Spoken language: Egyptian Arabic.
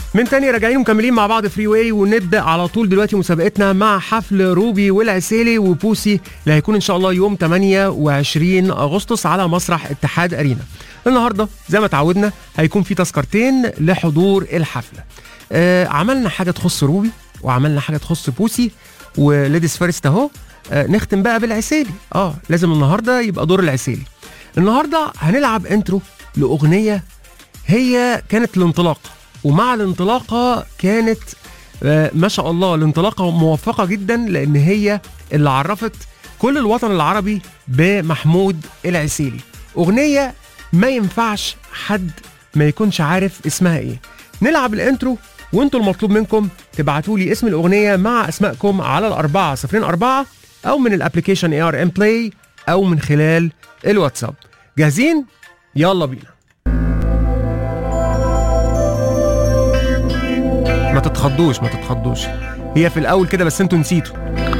من تاني راجعين ومكملين مع بعض فري واي ونبدا على طول دلوقتي مسابقتنا مع حفل روبي والعسيلي وبوسي اللي هيكون ان شاء الله يوم 28 اغسطس على مسرح اتحاد ارينا. النهارده زي ما اتعودنا هيكون في تذكرتين لحضور الحفله. آه عملنا حاجه تخص روبي وعملنا حاجه تخص بوسي وليديز فيرست اهو آه نختم بقى بالعسيلي اه لازم النهارده يبقى دور العسيلي. النهارده هنلعب انترو لاغنيه هي كانت الانطلاقه ومع الانطلاقه كانت آه، ما شاء الله الانطلاقه موفقه جدا لان هي اللي عرفت كل الوطن العربي بمحمود العسيلي اغنيه ما ينفعش حد ما يكونش عارف اسمها ايه نلعب الانترو وانتوا المطلوب منكم تبعتوا لي اسم الاغنيه مع اسمائكم على الاربعه صفرين اربعه او من الابلكيشن اي ار ام بلاي او من خلال الواتساب جاهزين يلا بينا ما تتخضوش ما تتخضوش هي في الاول كده بس انتوا نسيتوا